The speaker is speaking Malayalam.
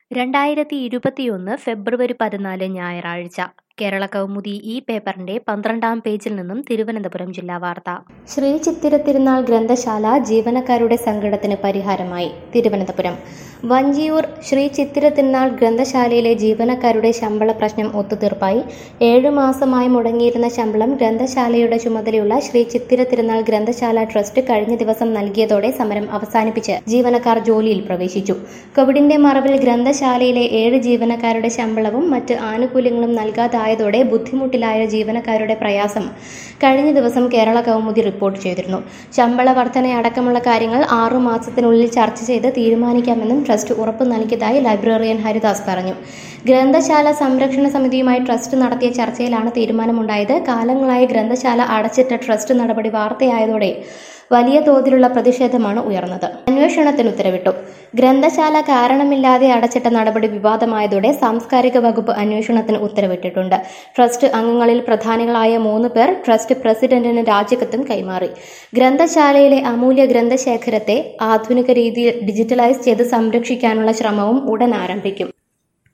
രണ്ടായിരത്തി ഇരുപത്തിയൊന്ന് ഫെബ്രുവരി പതിനാല് ഞായറാഴ്ച കേരള കൗമുദി ഈ പേപ്പറിന്റെ പന്ത്രണ്ടാം പേജിൽ നിന്നും തിരുവനന്തപുരം ജില്ലാ വാർത്ത ശ്രീ ചിത്തിര തിരുനാൾ ഗ്രന്ഥശാല ജീവനക്കാരുടെ സങ്കടത്തിന് പരിഹാരമായി തിരുവനന്തപുരം വഞ്ചിയൂർ ശ്രീ ചിത്തിര തിരുനാൾ ഗ്രന്ഥശാലയിലെ ജീവനക്കാരുടെ ശമ്പള പ്രശ്നം ഒത്തുതീർപ്പായി ഏഴു മാസമായി മുടങ്ങിയിരുന്ന ശമ്പളം ഗ്രന്ഥശാലയുടെ ചുമതലയുള്ള ശ്രീ ചിത്തിര തിരുനാൾ ഗ്രന്ഥശാല ട്രസ്റ്റ് കഴിഞ്ഞ ദിവസം നൽകിയതോടെ സമരം അവസാനിപ്പിച്ച് ജീവനക്കാർ ജോലിയിൽ പ്രവേശിച്ചു കോവിഡിന്റെ മറവിൽ ഗ്രന്ഥശാലയിലെ ഏഴ് ജീവനക്കാരുടെ ശമ്പളവും മറ്റ് ആനുകൂല്യങ്ങളും നൽകാതായതോടെ ബുദ്ധിമുട്ടിലായ ജീവനക്കാരുടെ പ്രയാസം കഴിഞ്ഞ ദിവസം കേരള കൗമുദി റിപ്പോർട്ട് ചെയ്തിരുന്നു ശമ്പള വർധനയടക്കമുള്ള കാര്യങ്ങൾ ആറു മാസത്തിനുള്ളിൽ ചർച്ച ചെയ്ത് തീരുമാനിക്കാമെന്നും ട്രസ്റ്റ് ഉറപ്പു നൽകിയതായി ലൈബ്രറിയൻ ഹരിദാസ് പറഞ്ഞു ഗ്രന്ഥശാല സംരക്ഷണ സമിതിയുമായി ട്രസ്റ്റ് നടത്തിയ ചർച്ചയിലാണ് തീരുമാനമുണ്ടായത് കാലങ്ങളായി ഗ്രന്ഥശാല അടച്ചിട്ട ട്രസ്റ്റ് നടപടി വാർത്തയായതോടെ വലിയ തോതിലുള്ള പ്രതിഷേധമാണ് ഉയർന്നത് അന്വേഷണത്തിന് ഉത്തരവിട്ടു ഗ്രന്ഥശാല കാരണമില്ലാതെ അടച്ചിട്ട നടപടി വിവാദമായതോടെ സാംസ്കാരിക വകുപ്പ് അന്വേഷണത്തിന് ഉത്തരവിട്ടിട്ടുണ്ട് ട്രസ്റ്റ് അംഗങ്ങളിൽ പ്രധാനികളായ മൂന്ന് പേർ ട്രസ്റ്റ് പ്രസിഡന്റിന് രാജിക്കത്തും കൈമാറി ഗ്രന്ഥശാലയിലെ അമൂല്യ ഗ്രന്ഥശേഖരത്തെ ആധുനിക രീതിയിൽ ഡിജിറ്റലൈസ് ചെയ്ത് സംരക്ഷിക്കാനുള്ള ശ്രമവും ഉടൻ ആരംഭിക്കും